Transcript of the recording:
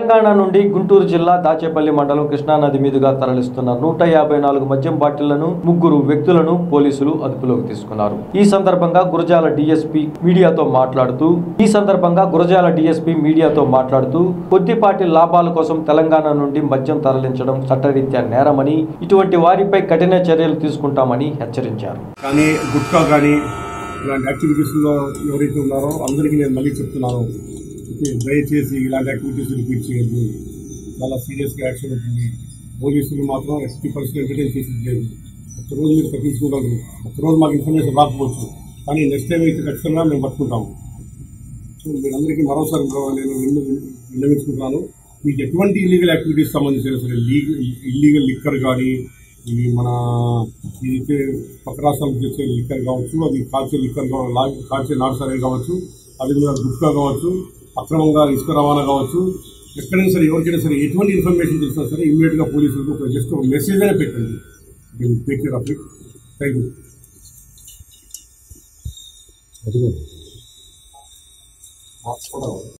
తెలంగాణ నుండి గుంటూరు జిల్లా దాచేపల్లి మండలం కృష్ణానది మీదుగా తరలిస్తున్న నూట యాభై నాలుగు మద్యం బాటిళ్లను ముగ్గురు వ్యక్తులను పోలీసులు అదుపులోకి తీసుకున్నారు ఈ సందర్భంగా గురజాల డీఎస్పీ మీడియాతో మాట్లాడుతూ ఈ సందర్భంగా గురజాల డీఎస్పీ మీడియాతో మాట్లాడుతూ కొద్దిపాటి లాభాల కోసం తెలంగాణ నుండి మద్యం తరలించడం చట్టరీత్యా నేరమని ఇటువంటి వారిపై కఠిన చర్యలు తీసుకుంటామని హెచ్చరించారు కానీ గుట్కా కానీ ఇలాంటి యాక్టివిటీస్లో ఎవరైతే ఉన్నారో అందరికీ నేను మళ్ళీ చెప్తున్నాను ఇది దయచేసి ఇలాంటి యాక్టివిటీస్ రిపీట్ చేయొద్దు చాలా సీరియస్గా యాక్షన్ ఉంటుంది పోలీసులు మాత్రం ఎస్పీ పర్సెంట్ ఎంటర్టైన్ చేసేది లేదు ఒక్కరోజు మీరు తప్పించుకోగలరు ఒక్కరోజు మాకు ఇన్ఫర్మేషన్ రాకపోవచ్చు కానీ నెక్స్ట్ టైం అయితే ఖచ్చితంగా మేము పట్టుకుంటాము సో మీరందరికీ మరోసారి నేను విన్న- విన్నవించుకుంటున్నాను మీకు ఎటువంటి ఇల్లీగల్ యాక్టివిటీస్ సంబంధించిన సరే లీగల్ ఇల్లీగల్ లిక్కర్ కానీ ఇవి మన ఇదైతే పక్క రాష్ట్రాలకు తెచ్చే లిక్కర్ కావచ్చు అది కాల్చే లిక్కర్ కావ- లా- కాల్చే నాటుసారే కావచ్చు అది కూడా గుట్కా కావచ్చు అక్రమంగా ఇసుక రవాణా కావచ్చు ఎక్కడైనా సరే ఎవరికైనా సరే ఎటువంటి ఇన్ఫర్మేషన్ తెలిసినా సరే ఇమ్మీడియట్గా పోలీసులకు జస్ట్ ఒక మెసేజ్ అయినా పెట్టండి take care of it thank you